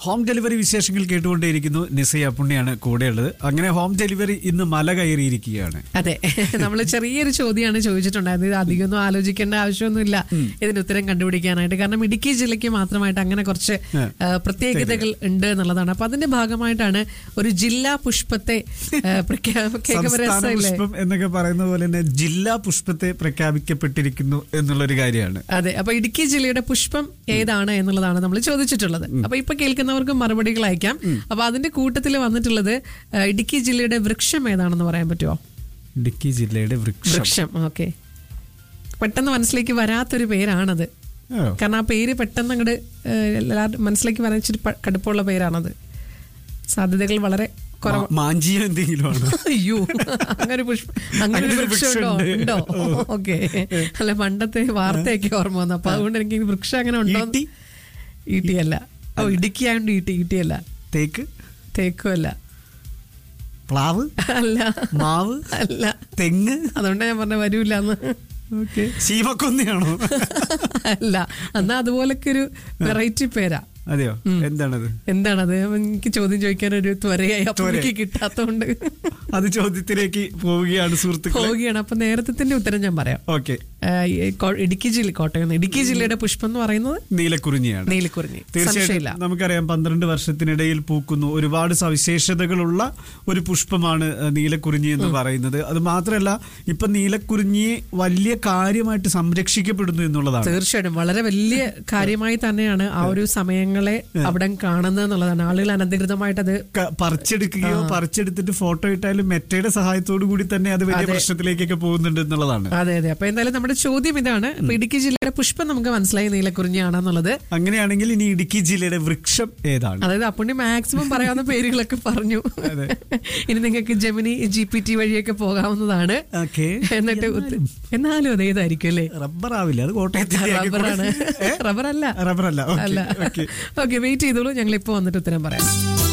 Home delivery വിശേഷങ്ങൾ കേട്ടുകൊണ്ടേയിരിക്കുന്നു നിസയ പുണ്യാണ് കൂടെയുള്ളത് അങ്ങനെ ഹോം ഡെലിവറി ഇന്ന് മല കയറിയിരിക്കുകയാണ് അതെ നമ്മൾ ചെറിയൊരു ചോദ്യമാണ് ചോദിച്ചിട്ടുണ്ടായിരുന്നത് ഇത് അധികമൊന്നും ആലോചിക്കേണ്ട ആവശ്യമൊന്നുമില്ല ഇതിന് ഉത്തരം കണ്ടുപിടിക്കാനായിട്ട് കാരണം ഇടുക്കി ജില്ലയ്ക്ക് മാത്രമായിട്ട് അങ്ങനെ കുറച്ച് ആ, പ്രത്യേകതകൾ ഉണ്ട് എന്നുള്ളതാണ് അപ്പൊ അതിന്റെ ഭാഗമായിട്ടാണ് ഒരു ജില്ലാ പുഷ്പത്തെ ആ, പ്രഖ്യാ- കേൾക്കുമ്പോ സംസ്ഥാന രസമില്ലേ? പുഷ്പം എന്നൊക്കെ പറയുന്ന പോലെ തന്നെ ജില്ലാ പുഷ്പത്തെ പ്രഖ്യാപിക്കപ്പെട്ടിരിക്കുന്നു എന്നുള്ളൊരു കാര്യമാണ് അതെ അപ്പൊ ഇടുക്കി ജില്ലയുടെ പുഷ്പം ഏതാണ് എന്നുള്ളതാണ് നമ്മൾ ചോദിച്ചിട്ടുള്ളത് അപ്പൊ ഇപ്പൊ കേൾക്കുന്നവർക്ക് മറുപടികൾ അയക്കാം അപ്പൊ അതിന്റെ കൂട്ടത്തിൽ വന്നിട്ടുള്ളത് ആ, ഇടുക്കി ജില്ലയുടെ വൃക്ഷം ഏതാണെന്ന് പറയാൻ പറ്റുമോ ഇടുക്കി ജില്ലയുടെ വൃക്ഷം വൃക്ഷം ഓക്കെ പെട്ടെന്ന് മനസ്സിലേക്ക് വരാത്തൊരു പേരാണത് ഓ. കാരണം ആ പേര് പെട്ടെന്ന് അങ്ങോട്ട് എല്ലാവരും മനസ്സിലേക്ക് വരാൻ ഇച്ചിരി പ- കടുപ്പമുള്ള പേരാണത് സാധ്യതകൾ വളരെ കുറവ് മാ- മാഞ്ചിയ എന്തെങ്കിലും ആണ് അയ്യോ അങ്ങനെ പുഷ്പ അങ്ങനെ ഒരു അങ്ങനെ ഒരു വൃക്ഷം ഉണ്ടോ വൃക്ഷം ഉണ്ടോ ഓക്കെ അല്ല പണ്ടത്തെ വാർത്തയൊക്കെ ഓർമ്മ വന്നു അപ്പൊ അതുകൊണ്ട് എനിക്ക് ഈ വൃക്ഷം അങ്ങനെ ഉണ്ടോ ഈട്ടി? ഈട്ടിയല്ല ഓ ഇടുക്കി ആയതുകൊണ്ട് ഈട്ടി ഈട്ടിയല്ല തേക്ക് തേക്കുമല്ല പ്ലാവ് അല്ല മാവ് അല്ല തെങ്ങ് അതുകൊണ്ട് ഞാൻ പറഞ്ഞ വരൂലെന്ന് ഓക്കെ ശീമക്കൊന്നയാണോ അല്ല എന്നാ അതുപോലൊക്കെ ഒരു വെറൈറ്റി പേരാ അതെയോ എന്താണത് എന്താണത് എനിക്ക് ചോദ്യം ചോദിക്കാൻ ഒരു ത്വരയായി അപ്പൊ എനിക്ക് കിട്ടാത്തോണ്ട് അത് ചോദ്യത്തിലേക്ക് പോവുകയാണ് സുഹൃത്തുക്കളെ പോവുകയാണ് അപ്പൊ നേരത്തെ ഉത്തരം ഞാൻ പറയാം ഓക്കെ ആ, ഈ കോ- ഇടുക്കി ജില്ല കോട്ടയം ഇടുക്കി ജില്ലയുടെ പുഷ്പം എന്ന് പറയുന്നത് നീലക്കുറിഞ്ഞിയാണ് നീലക്കുറിഞ്ഞി സംശയമില്ല തീർച്ചയായിട്ടും നമുക്കറിയാം പന്ത്രണ്ട് വർഷത്തിനിടയിൽ പൂക്കുന്നു ഒരുപാട് സവിശേഷതകളുള്ള ഒരു പുഷ്പമാണ് ഏഹ്, നീലക്കുറിഞ്ഞി എന്ന് പറയുന്നത് അത് മാത്രമല്ല ഇപ്പൊ നീലക്കുറിഞ്ഞിയെ വലിയ കാര്യമായിട്ട് സംരക്ഷിക്കപ്പെടുന്നു എന്നുള്ളതാണ് തീർച്ചയായിട്ടും വളരെ വലിയ കാര്യമായി തന്നെയാണ് ആ ഒരു സമയങ്ങളെ അവിടെ കാണുന്നത് എന്നുള്ളതാണ് ആളുകൾ അനധികൃതമായിട്ട് അത് ക- പറിച്ചെടുക്കുകയോ പറിച്ചെടുത്തിട്ട് ഫോട്ടോ ഇട്ടാലും മെറ്റയുടെ സഹായത്തോടു കൂടി തന്നെ അത് വലിയ പ്രശ്നത്തിലേക്കൊക്കെ പോകുന്നുണ്ട് എന്നുള്ളതാണ് അതെ അതെ അപ്പൊ എന്തായാലും നമ്മുടെ ചോദ്യം ഇതാണ് അപ്പൊ ഇടുക്കി ജില്ലയുടെ പുഷ്പം നമുക്ക് മനസ്സിലായി നീലക്കുറിഞ്ഞിയാണെന്നുള്ളത് അങ്ങനെയാണെങ്കിൽ ഇനി ഇടുക്കി ജില്ലയുടെ വൃക്ഷം ഏതാണ് അതായത് അപ്പുണ്ണി മാക്സിമം പറയാവുന്ന പേരുകളൊക്കെ പറഞ്ഞു ഇനി നിങ്ങൾക്ക് ജെമിനി ജി പി ടി വഴിയൊക്കെ പോകാവുന്നതാണ് ഓക്കെ എന്നിട്ട് ഉത്ത- എന്നാലും അത് ഏതായിരിക്കും അല്ലേ റബ്ബർ ആവില്ല അത് കോട്ടയത്തിന്റെ റബ്ബറാണ് റബ്ബർ അല്ല റബ്ബർ അല്ല അല്ല ഓക്കെ ഓക്കെ വെയിറ്റ് ചെയ്തോളൂ ഞങ്ങൾ ഇപ്പൊ വന്നിട്ട് ഉത്തരം പറയാം